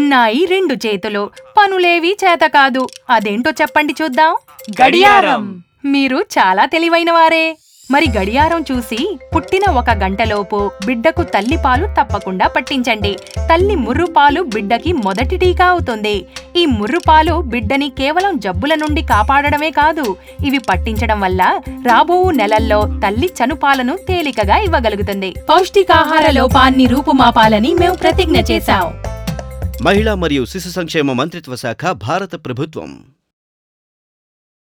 ఉన్నాయి రెండు చేతులు పనులేవి చేత కాదు అదేంటో చెప్పండి చూద్దాం గడియారం. మీరు చాలా తెలివైన వారే మరి గడియారం చూసి పుట్టిన ఒక గంటలోపు బిడ్డకు తల్లి పాలు తప్పకుండా పట్టించండి తల్లి ముర్రు పాలు బిడ్డకి మొదటి టీకా అవుతుంది ఈ ముర్రు పాలు బిడ్డని కేవలం జబ్బుల నుండి కాపాడడమే కాదు ఇవి పట్టించడం వల్ల రాబో నెలల్లో తల్లి చనుపాలను తేలికగా ఇవ్వగలుగుతుంది పౌష్టికాహార లోపాన్ని రూపుమాపాలని మేము ప్రతిజ్ఞ చేశాం మహిళా మరియు శిశు సంక్షేమ మంత్రిత్వ శాఖ భారత ప్రభుత్వం